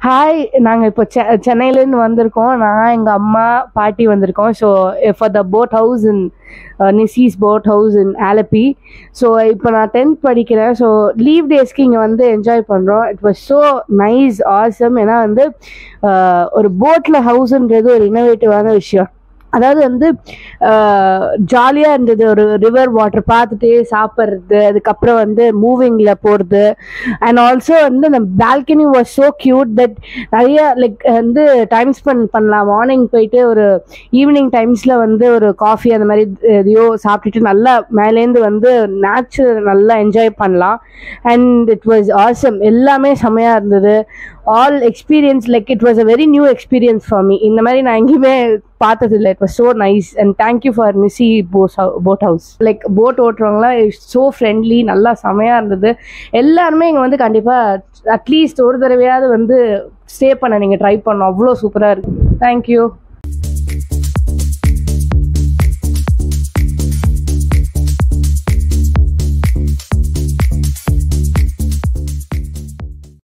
hi நாங்கள் இப்போ செ சென்னையிலேருந்து வந்திருக்கோம் நான் எங்கள் அம்மா பாட்டி வந்திருக்கோம் so for the boat house in Nisi's boat house in Alleppey so இப்போ நான் டென்த் படிக்கிறேன் ஸோ லீவ் டேஸ்க்கு இங்கே வந்து என்ஜாய் பண்ணுறோம் it was so nice awesome ஏன்னா வந்து அஹ், ஒரு போட்டில் ஹவுஸுன்றது ஒரு இன்னோவேட்டிவான விஷயம் அதாவது வந்து ஜாலியாக இருந்தது ஒரு ரிவர் வாட்டர் பார்த்துட்டே சாப்பிட்றது அதுக்கப்புறம் வந்து மூவிங்கில் போகிறது அண்ட் ஆல்சோ வந்து அந்த balcony was so cute that நிறைய லைக் வந்து டைம் ஸ்பெண்ட் பண்ணலாம் மார்னிங் போயிட்டு ஒரு ஈவினிங் டைம்ஸில் வந்து ஒரு காஃபி அந்த மாதிரி எதையோ சாப்பிட்டுட்டு நல்லா மேலேருந்து வந்து நேச்சுரல் நல்லா என்ஜாய் பண்ணலாம் அண்ட் இட் வாஸ் ஆசம் எல்லாமே செமையாக இருந்தது all experience like it was a very new experience for me இந்த மாதிரி நான் எங்கேயுமே பார்த்தது இல்லை it was so nice and thank you for Nisi போஸ் போட் ஹவுஸ் லைக் போட் ஓட்டுறவங்களாம் ஸோ ஃப்ரெண்ட்லி நல்லா செமையாக இருந்தது எல்லாருமே இங்கே வந்து கண்டிப்பாக அட்லீஸ்ட் ஒரு தடவையாவது வந்து ஸ்டே பண்ண நீங்கள் ட்ரை பண்ணணும் அவ்வளோ சூப்பராக இருக்கு தேங்க்யூ